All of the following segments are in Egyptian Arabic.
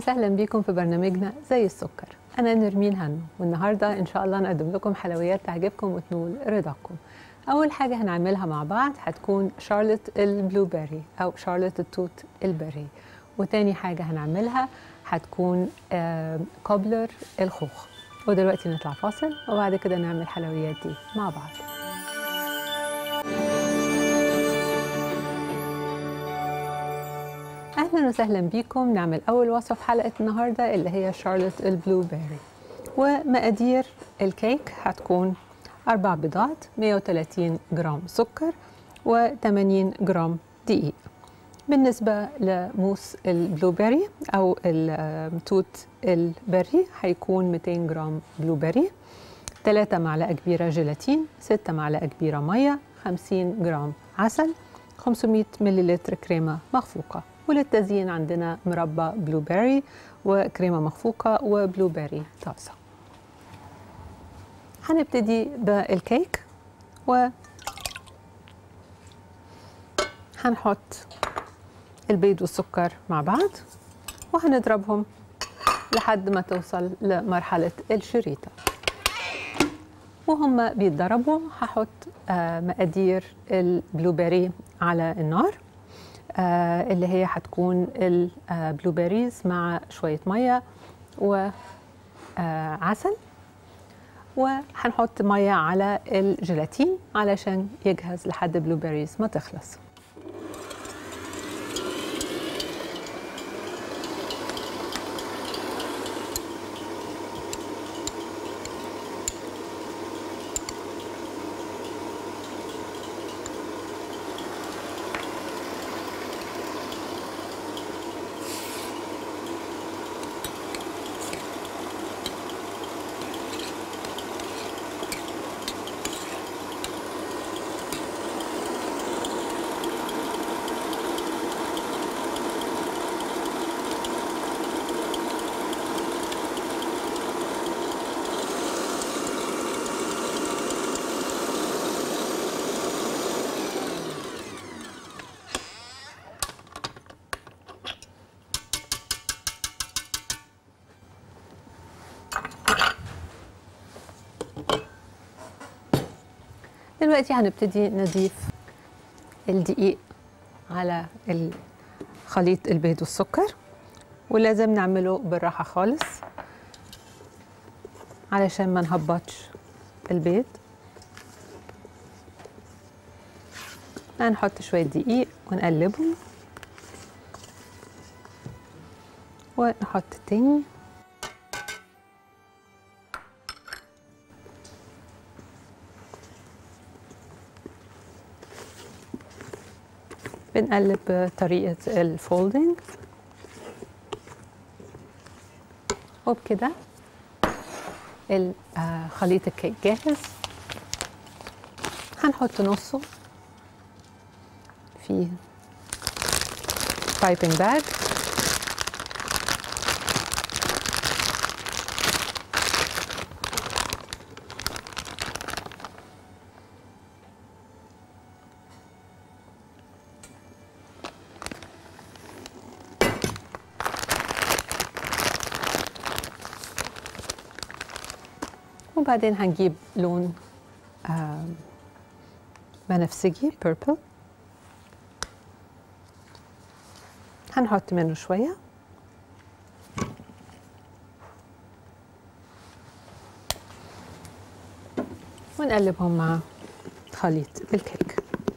وسهلا بيكم في برنامجنا زي السكر أنا نرمين هنو والنهاردة إن شاء الله نقدم لكم حلويات تعجبكم وتنول رضاكم أول حاجة هنعملها مع بعض هتكون شارلوت البلو بيري أو شارلوت التوت البري وتاني حاجة هنعملها هتكون آه، كوبلر الخوخ ودلوقتي نطلع فاصل وبعد كده نعمل الحلويات دي مع بعض اهلا وسهلا بيكم نعمل اول وصفه في حلقه النهارده اللي هي شارلوت البلو بيري ومقادير الكيك هتكون اربع بيضات 130 جرام سكر و80 جرام دقيق بالنسبة لموس البلو بيري أو التوت البري هيكون 200 جرام بلو بيري 3 معلقة كبيرة جيلاتين 6 معلقة كبيرة مية 50 جرام عسل 500 مليلتر كريمة مخفوقة وللتزيين عندنا مربى بلو بيري وكريمة مخفوقة وبلو بيري طازة هنبتدي بالكيك و هنحط البيض والسكر مع بعض وهنضربهم لحد ما توصل لمرحلة الشريطة وهم بيتضربوا هحط آه، مقادير البلو بيري على النار آه، اللي هي هتكون البلو بيريز مع شوية مية وعسل وهنحط مية على الجيلاتين علشان يجهز لحد بلو بيريز ما تخلص دلوقتي هنبتدي نضيف الدقيق على خليط البيض والسكر ولازم نعمله بالراحة خالص علشان ما نهبطش البيض هنحط شوية دقيق ونقلبهم ونحط تاني بنقلب بطريقة الفولدنج وبكده ال- آه، خليط الكيك جاهز هنحط نصه في بايبنج باج وبعدين هنجيب لون آم، بنفسجي purple هنحط منه شوية ونقلبهم مع خليط الكيك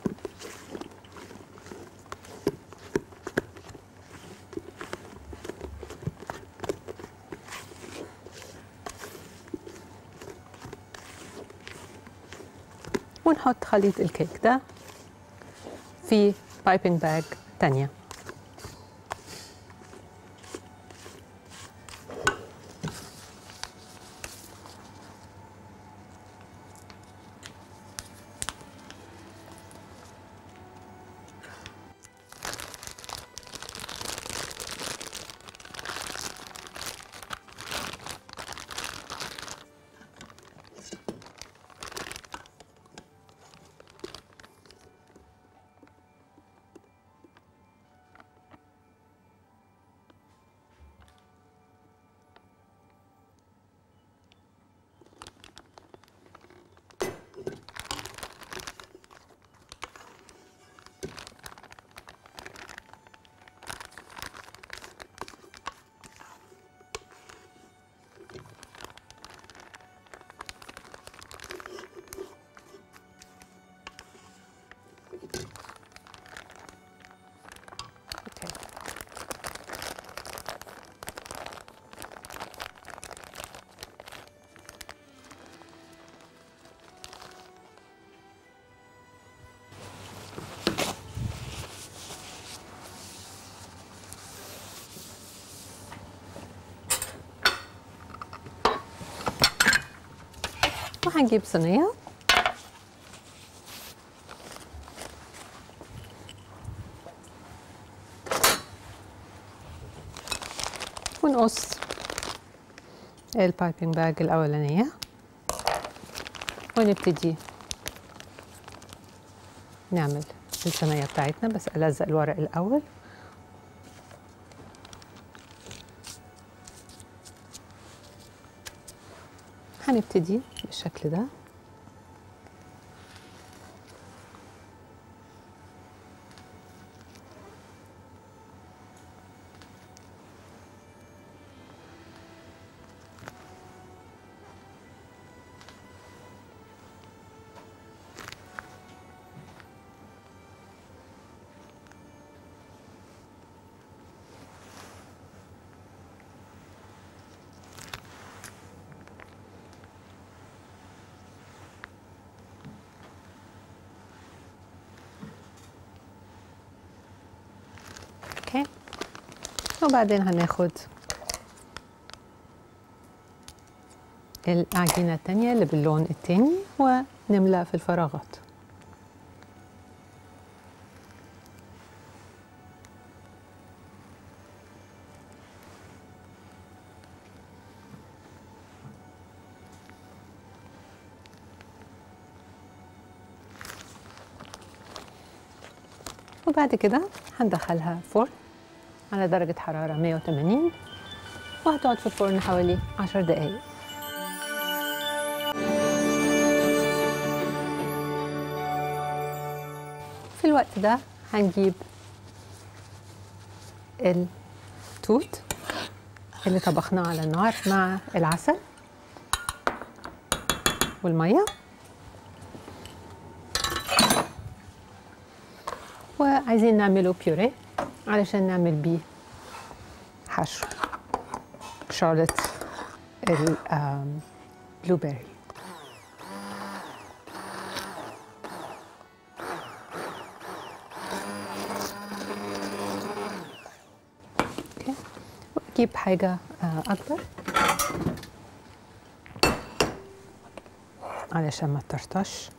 ونحط خليط الكيك ده في بايبنج باج تانية هنجيب صينية ونقص البايبنج باج الأولانية ونبتدي نعمل الصينية بتاعتنا بس ألزق الورق الأول هنبتدي بالشكل ده اوكي وبعدين هناخد العجينة التانية اللي باللون التاني ونملى في الفراغات وبعد كده هندخلها فرن على درجة حرارة 180 وهتقعد في الفرن حوالي 10 دقايق في الوقت ده هنجيب التوت اللي طبخناه على النار مع العسل والميه وعايزين نعمله بيوريه علشان نعمل بيه حشو شارلوت البلو بيري اوكي واجيب حاجه آه، اكبر علشان ما تطرطش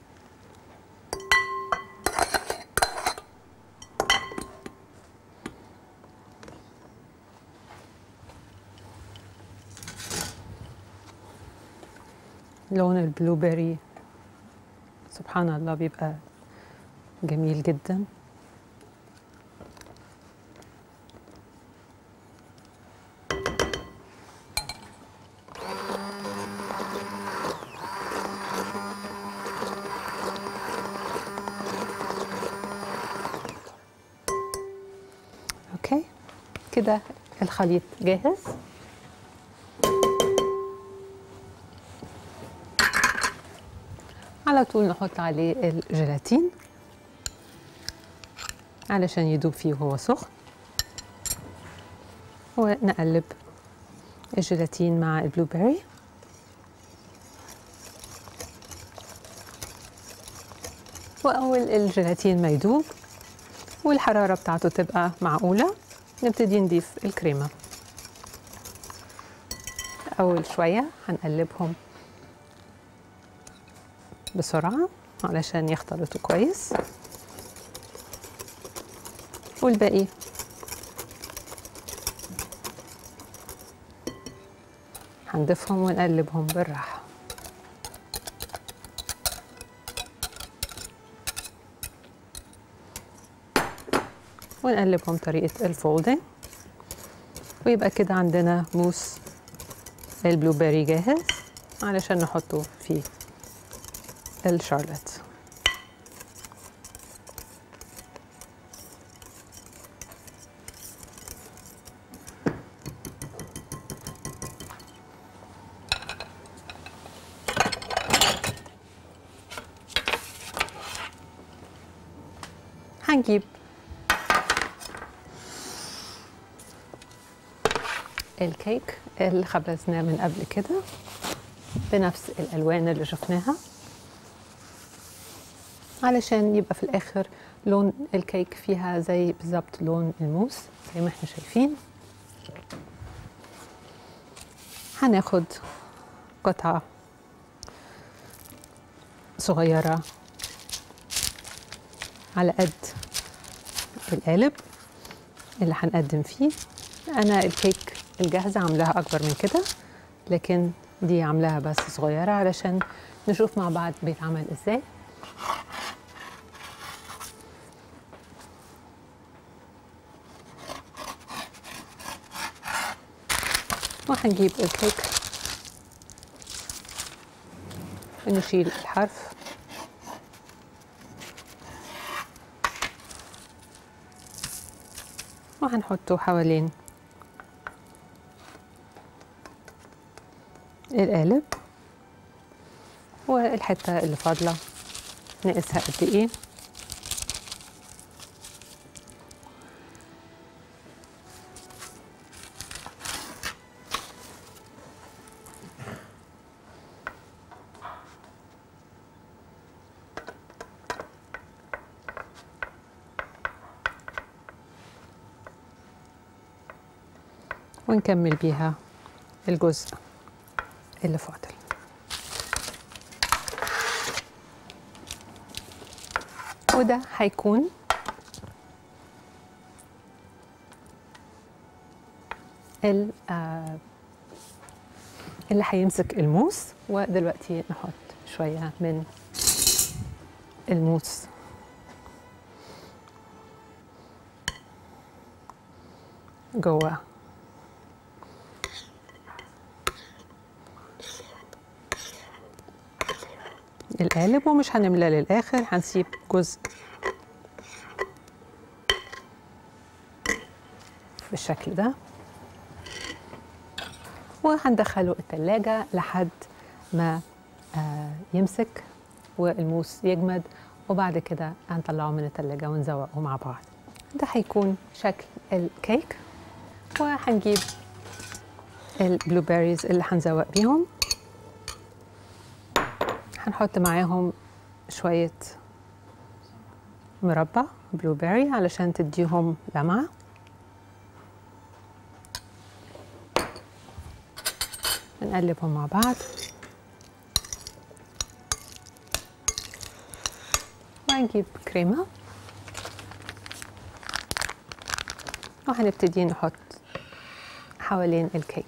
لون البلو بيري سبحان الله بيبقى جميل جدا اوكي كده الخليط جاهز على طول نحط عليه الجيلاتين علشان يدوب فيه وهو سخن ونقلب الجيلاتين مع البلو بيري وأول الجيلاتين ما يدوب والحرارة بتاعته تبقى معقولة نبتدي نضيف الكريمة أول شوية هنقلبهم بسرعة علشان يختلطوا كويس والباقي هنضيفهم ونقلبهم بالراحة ونقلبهم طريقة الفولدنج ويبقى كده عندنا موس البلو بيري جاهز علشان نحطه في الشارلوت هنجيب الكيك اللي خبزناه من قبل كده بنفس الالوان اللي شفناها علشان يبقى في الاخر لون الكيك فيها زي بالظبط لون الموس زي ما احنا شايفين هناخد قطعة صغيرة على قد القالب اللي هنقدم فيه أنا الكيك الجاهزة عاملاها أكبر من كده لكن دي عاملاها بس صغيرة علشان نشوف مع بعض بيتعمل ازاي وهنجيب الكيك ونشيل الحرف وهنحطه حوالين القالب والحتة اللي فاضلة نقيسها قد ايه ونكمل بيها الجزء اللي فاضل وده هيكون ال آه، اللي هيمسك الموس ودلوقتي نحط شوية من الموس جوه القالب ومش هنملى للآخر هنسيب جزء بالشكل ده وهندخله التلاجة لحد ما آه، يمسك والموس يجمد وبعد كده هنطلعه من التلاجة ونزوقه مع بعض ده هيكون شكل الكيك وهنجيب البلو بيريز اللي هنزوق بيهم هنحط معاهم شوية مربى بلو بيري علشان تديهم لمعة نقلبهم مع بعض وهنجيب كريمة وهنبتدي نحط حوالين الكيك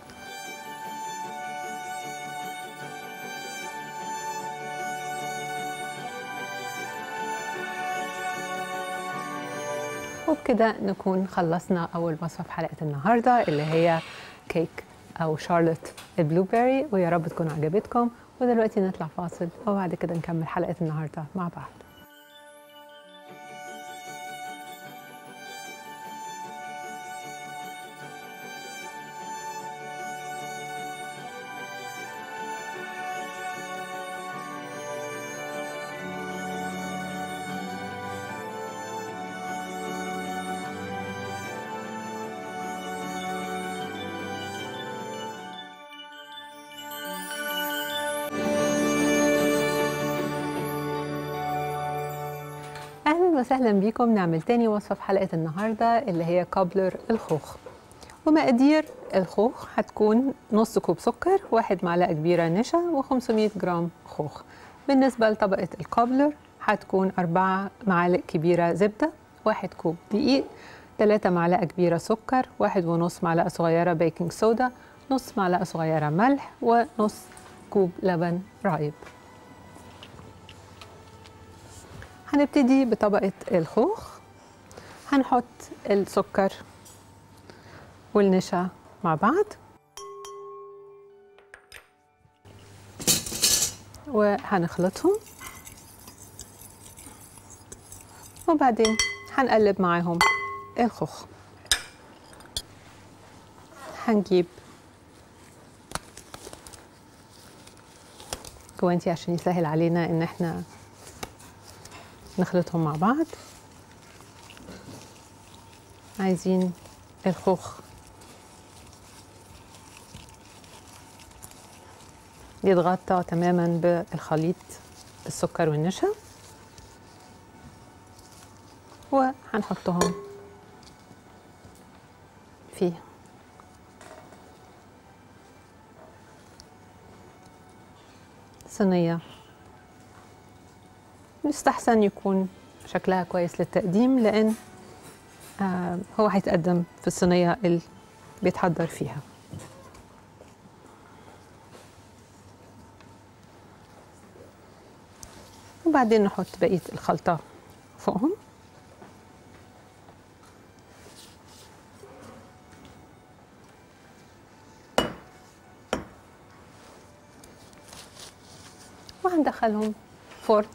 وبكده نكون خلصنا أول وصفة في حلقة النهاردة اللي هي كيك أو شارلوت البلو بيري ويا رب تكون عجبتكم ودلوقتي نطلع فاصل وبعد كده نكمل حلقة النهاردة مع بعض اهلا وسهلا بيكم نعمل تاني وصفه في حلقه النهارده اللي هي كابلر الخوخ ومقادير الخوخ هتكون نص كوب سكر واحد معلقه كبيره نشا و500 جرام خوخ بالنسبه لطبقه الكابلر هتكون أربعة معالق كبيرة زبدة واحد كوب دقيق ثلاثة معلقة كبيرة سكر واحد ونص معلقة صغيرة بيكنج صودا نص معلقة صغيرة ملح ونص كوب لبن رايب هنبتدي بطبقة الخوخ هنحط السكر والنشا مع بعض وهنخلطهم وبعدين هنقلب معاهم الخوخ هنجيب جوانتي عشان يسهل علينا ان احنا نخلطهم مع بعض عايزين الخوخ يتغطى تماما بالخليط السكر والنشا وهنحطهم فيه صينيه يستحسن يكون شكلها كويس للتقديم لأن آه هو هيتقدم في الصينية اللي بيتحضر فيها وبعدين نحط بقية الخلطة فوقهم وهندخلهم فرن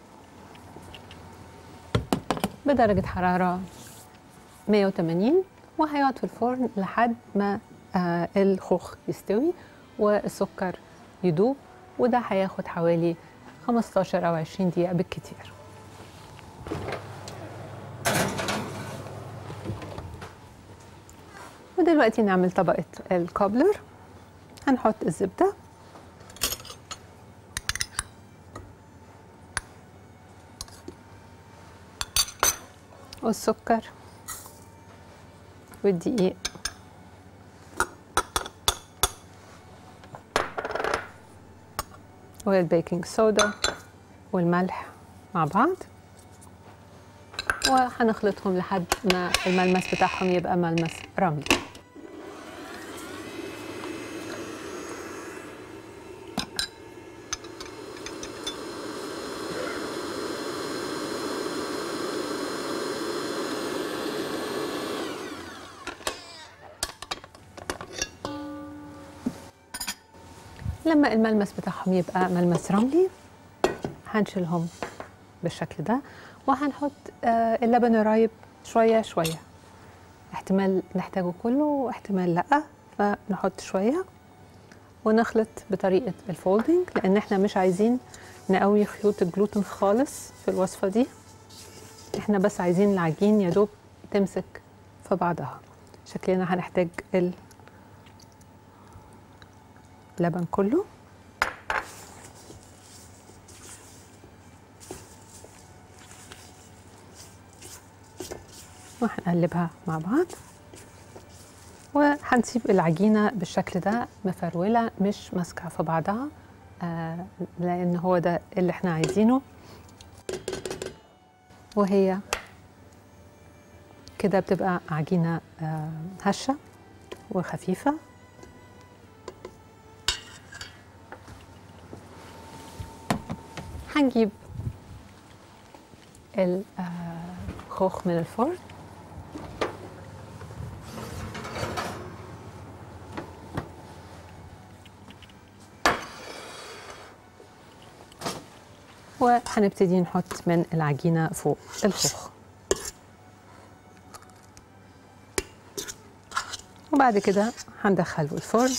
بدرجة حرارة 180 وهيقعد في الفرن لحد ما آه الخوخ يستوي والسكر يدوب وده هياخد حوالي 15 أو 20 دقيقة بالكتير ودلوقتي نعمل طبقة الكوبلر هنحط الزبدة والسكر والدقيق والبيكنج صودا والملح مع بعض وهنخلطهم لحد ما الملمس بتاعهم يبقى ملمس رملي لما الملمس بتاعهم يبقى ملمس رملي هنشيلهم بالشكل ده وهنحط آه اللبن الرايب شوية شوية احتمال نحتاجه كله واحتمال لأ فنحط شوية ونخلط بطريقة الفولدنج لأن احنا مش عايزين نقوي خيوط الجلوتين خالص في الوصفة دي احنا بس عايزين العجين يدوب تمسك في بعضها شكلنا هنحتاج اللبن كله وهنقلبها مع بعض وهنسيب العجينة بالشكل ده مفرولة مش ماسكة في بعضها آه لأن هو ده اللي احنا عايزينه وهي كده بتبقى عجينة آه هشة وخفيفة هنجيب الخوخ من الفرن وهنبتدي نحط من العجينة فوق الخوخ وبعد كده هندخله الفرن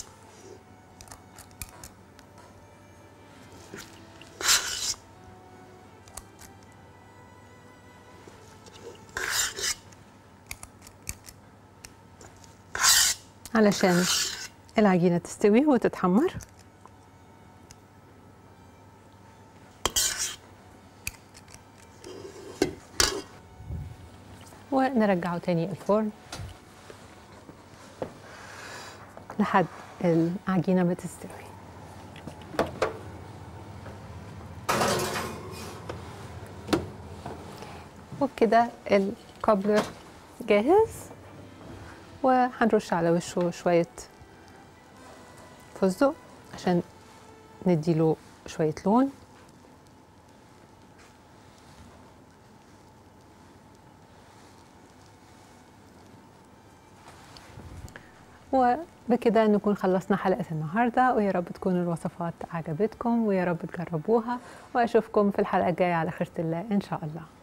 علشان العجينة تستوي وتتحمر ونرجعه تاني الفرن لحد العجينة ما تستوي وبكده الكوبلر جاهز وهنرش على وشه شوية فستق عشان نديله شوية لون وبكده نكون خلصنا حلقة النهاردة ويا رب تكون الوصفات عجبتكم ويا رب تجربوها وأشوفكم في الحلقة الجاية على خيرة الله إن شاء الله